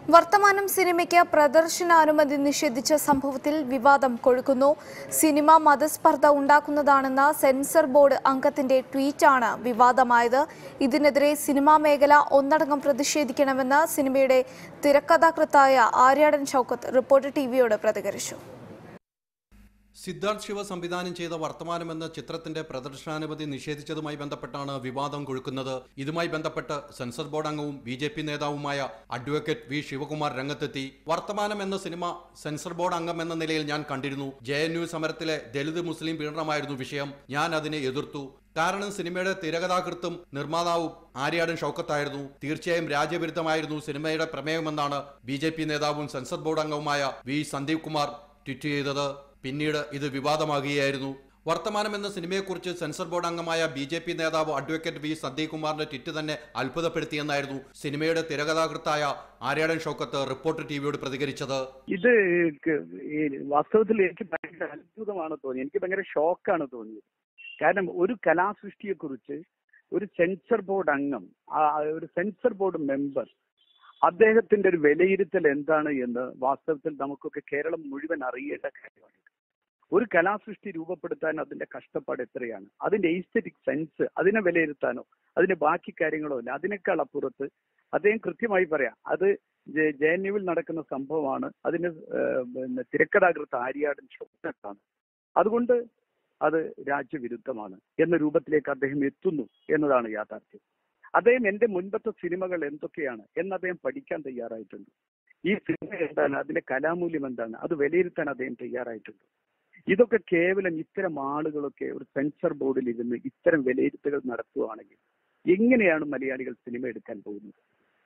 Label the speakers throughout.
Speaker 1: വർത്തമാനം സിനിമയ്ക്ക് പ്രദർശനാനുമതി നിഷേധിച്ച സംഭവത്തിൽ വിവാദം കൊഴുക്കുന്നു സിനിമ മതസ്പർദ്ധ ഉണ്ടാക്കുന്നതാണെന്ന സെൻസർ ബോർഡ് അംഗത്തിന്റെ ട്വീറ്റാണ് വിവാദമായത് ഇതിനെതിരെ സിനിമാ മേഖല ഒന്നടങ്കം പ്രതിഷേധിക്കണമെന്ന് സിനിമയുടെ തിരക്കഥാകൃത്തായ ആര്യാടൻ ഷൗക്കത്ത് റിപ്പോർട്ടർ ടിവിയോട് പ്രതികരിച്ചു
Speaker 2: സിദ്ധാർത്ഥ് ശിവ സംവിധാനം ചെയ്ത വർത്തമാനം എന്ന ചിത്രത്തിന്റെ പ്രദർശനാനുമതി നിഷേധിച്ചതുമായി ബന്ധപ്പെട്ടാണ് വിവാദം കൊഴുക്കുന്നത് ഇതുമായി ബന്ധപ്പെട്ട് സെൻസർ ബോർഡ് അംഗവും ബി ജെ പി നേതാവുമായ അഡ്വക്കേറ്റ് വി ശിവകുമാർ രംഗത്തെത്തി വർത്തമാനം എന്ന സിനിമ സെൻസർ ബോർഡ് അംഗം എന്ന നിലയിൽ ഞാൻ കണ്ടിരുന്നു ജെ എൻ യു സമരത്തിലെ ദളിത് മുസ്ലിം പീഡനമായിരുന്നു വിഷയം ഞാൻ അതിനെ എതിർത്തു കാരണം സിനിമയുടെ തിരകഥാകൃത്തും നിർമ്മാതാവും ആര്യാടൻ ഷൗക്കത്തായിരുന്നു തീർച്ചയായും രാജ്യവിരുദ്ധമായിരുന്നു സിനിമയുടെ പ്രമേയമെന്നാണ് ബി ജെ പി നേതാവും സെൻസർ ബോർഡ് അംഗവുമായ വി സന്ദീപ് കുമാർ ട്വീറ്റ് ചെയ്തത് പിന്നീട് ഇത് വിവാദമാകുകയായിരുന്നു വർത്തമാനം എന്ന സിനിമയെക്കുറിച്ച് സെൻസർ ബോർഡ് അംഗമായ ബി ജെ പി നേതാവ് അഡ്വക്കേറ്റ് വി സന്ദീപ് കുമാറിന്റെ ട്വിറ്റ് തന്നെ അത്ഭുതപ്പെടുത്തിയെന്നായിരുന്നു സിനിമയുടെ തിരകഥാകൃത്തായ ആര്യാടൻ ഷൗക്കത്ത് റിപ്പോർട്ടർ ടിവിയോട് പ്രതികരിച്ചത്
Speaker 3: ഇത് ക- ഈ വാസ്തവത്തിൽ എനിക്ക് ഭയങ്കര അത്ഭുതമാണ് തോന്നിയത് എനിക്ക് ഭയങ്കര ഷോക്കാണ് തോന്നിയത് കാരണം ഒരു കലാസൃഷ്ടിയെ കുറിച്ച് ഒരു സെൻസർ ബോർഡ് അംഗം ആ ഒരു സെൻസർ ബോർഡ് മെമ്പർ അദ്ദേഹത്തിന്റെ ഒരു വിലയിരുത്തൽ എന്താണ് എന്ന് വാസ്തവത്തിൽ നമുക്കൊക്കെ കേരളം മുഴുവൻ അറിയേണ്ട കാര്യമാണ് ഒരു കലാസൃഷ്ടി രൂപപ്പെടുത്താൻ അതിന്റെ കഷ്ടപ്പാട് എത്രയാണ് അതിന്റെ എയ്സ്തെറ്റിക് സെൻസ് അതിനെ വിലയിരുത്താനോ അതിന്റെ ബാക്കി കാര്യങ്ങളോ ഇല്ല അതിനേക്കാൾ അപ്പുറത്ത് അദ്ദേഹം കൃത്യമായി പറയാം അത് ജെ എൻ യുവിൽ നടക്കുന്ന സംഭവമാണ് അതിന് ഏഹ്, പിന്നെ തിരക്കഥാകൃത്ത് ആര്യാടൻ ഷോട്ടാണ് അതുകൊണ്ട് അത് രാജ്യവിരുദ്ധമാണ് എന്ന രൂപത്തിലേക്ക് അദ്ദേഹം എത്തുന്നു എന്നതാണ് യാഥാർത്ഥ്യം അദ്ദേഹം എന്റെ മുൻപത്തെ സിനിമകൾ എന്തൊക്കെയാണ് എന്ന് അദ്ദേഹം പഠിക്കാൻ തയ്യാറായിട്ടുണ്ട് ഈ സിനിമ എന്താണ് അതിന്റെ കലാമൂല്യം എന്താണ് അത് വിലയിരുത്താൻ അദ്ദേഹം തയ്യാറായിട്ടുണ്ട് ഇതൊക്കെ കേവലം ഇത്തരം ആളുകളൊക്കെ ഒരു സെൻസർ ബോർഡിൽ ഇരുന്ന് ഇത്തരം വിലയിരുത്തലുകൾ നടത്തുകയാണെങ്കിൽ എങ്ങനെയാണ് മലയാളികൾ സിനിമ എടുക്കാൻ പോകുന്നത്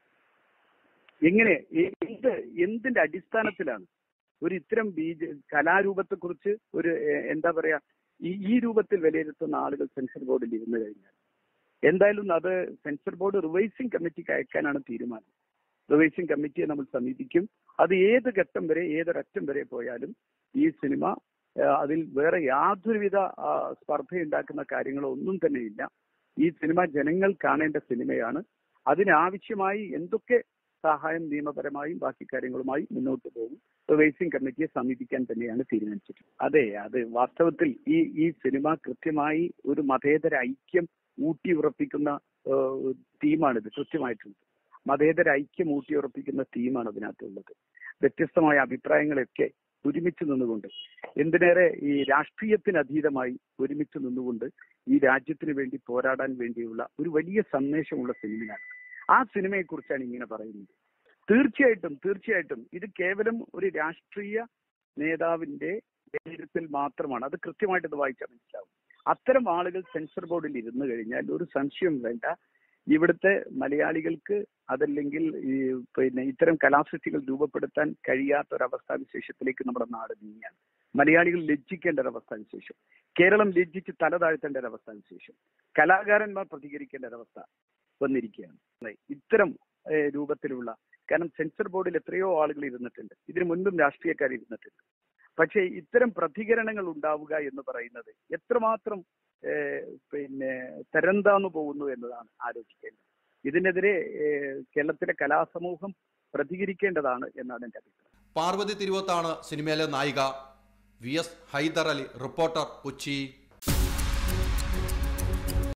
Speaker 3: എങ്ങനെ എ- എന്ത് എന്തിന്റെ അടിസ്ഥാനത്തിലാണ് ഒരു ഇത്തരം ബീജ കലാരൂപത്തെക്കുറിച്ച് ഒരു എ- എന്താ പറയാ ഈ ഈ രൂപത്തിൽ വിലയിരുത്തുന്ന ആളുകൾ സെൻസർ ബോർഡിൽ ഇരുന്ന് കഴിഞ്ഞാൽ എന്തായാലും അത് സെൻസർ ബോർഡ് റിവൈസിംഗ് കമ്മിറ്റിക്ക് അയക്കാനാണ് തീരുമാനം റിവൈസിംഗ് കമ്മിറ്റിയെ നമ്മൾ സമീപിക്കും അത് ഏത് ഘട്ടം വരെ ഏതൊരറ്റം വരെ പോയാലും ഈ സിനിമ ആ, അതിൽ വേറെ യാതൊരുവിധ ആ, സ്പർദ്ധയുണ്ടാക്കുന്ന കാര്യങ്ങളോ ഒന്നും തന്നെ ഇല്ല ഈ സിനിമ ജനങ്ങൾ കാണേണ്ട സിനിമയാണ് അതിനാവശ്യമായി എന്തൊക്കെ സഹായം നിയമപരമായും ബാക്കി കാര്യങ്ങളുമായി മുന്നോട്ട് പോകും റിവൈസിംഗ് കമ്മിറ്റിയെ സമീപിക്കാൻ തന്നെയാണ് തീരുമാനിച്ചിട്ടുള്ളത് അതെ അത് വാസ്തവത്തിൽ ഈ ഈ സിനിമ കൃത്യമായി ഒരു മതേതര ഐക്യം ഊട്ടി ഉറപ്പിക്കുന്ന തീമാണിത് കൃത്യമായിട്ടുണ്ട് മതേതര ഐക്യം ഊട്ടി ഉറപ്പിക്കുന്ന തീമാണ് അതിനകത്തുള്ളത് വ്യത്യസ്തമായ അഭിപ്രായങ്ങളെയൊക്കെ ഒരുമിച്ച് നിന്നുകൊണ്ട് എന്തിനേറെ ഈ രാഷ്ട്രീയത്തിന് അതീതമായി ഒരുമിച്ച് നിന്നുകൊണ്ട് ഈ രാജ്യത്തിന് വേണ്ടി പോരാടാൻ വേണ്ടിയുള്ള ഒരു വലിയ സന്ദേശമുള്ള സിനിമയാണ് ആ സിനിമയെ കുറിച്ചാണ് ഇങ്ങനെ പറയുന്നത് തീർച്ചയായിട്ടും തീർച്ചയായിട്ടും ഇത് കേവലം ഒരു രാഷ്ട്രീയ നേതാവിന്റെ വിലയിരുത്തൽ മാത്രമാണ് അത് കൃത്യമായിട്ട് ഇത് വായിച്ചാൽ മനസ്സിലാവും അത്തരം ആളുകൾ സെൻസർ ബോർഡിൽ ഇരുന്ന് കഴിഞ്ഞാൽ ഒരു സംശയം വേണ്ട ഇവിടുത്തെ മലയാളികൾക്ക് അതല്ലെങ്കിൽ ഈ പിന്നെ ഇത്തരം കലാസൃഷ്ടികൾ രൂപപ്പെടുത്താൻ കഴിയാത്ത ഒരവസ്ഥാവിശേഷത്തിലേക്ക് നമ്മുടെ നാട് നീങ്ങിയാണ് മലയാളികൾ ലജ്ജിക്കേണ്ട ഒരവസ്ഥാവിശേഷം കേരളം ലജ്ജിച്ച് തല താഴ്ത്തേണ്ട ഒരവസ്ഥാവിശേഷം കലാകാരന്മാർ പ്രതികരിക്കേണ്ട ഒരവസ്ഥ വന്നിരിക്കുകയാണ് അതെ, ഇത്തരം ഏഹ്, രൂപത്തിലുള്ള കാരണം സെൻസർ ബോർഡിൽ എത്രയോ ആളുകൾ ഇരുന്നിട്ടുണ്ട് ഇതിനു മുൻപും രാഷ്ട്രീയക്കാർ ഇരുന്നിട്ടുണ്ട് പക്ഷേ ഇത്തരം പ്രതികരണങ്ങൾ ഉണ്ടാവുക എന്ന് പറയുന്നത് എത്രമാത്രം ഏഹ്, പിന്നെ തരംതാന്നു പോകുന്നു എന്നതാണ് ആലോചിക്കേണ്ടത് ഇതിനെതിരെ ഏഹ്, കേരളത്തിലെ കലാസമൂഹം പ്രതികരിക്കേണ്ടതാണ് എന്നാണ് എന്റെ അഭിപ്രായം
Speaker 2: പാർവതി തിരുവത്താണ് സിനിമയിലെ നായിക V S Haider Ali reporter Kochi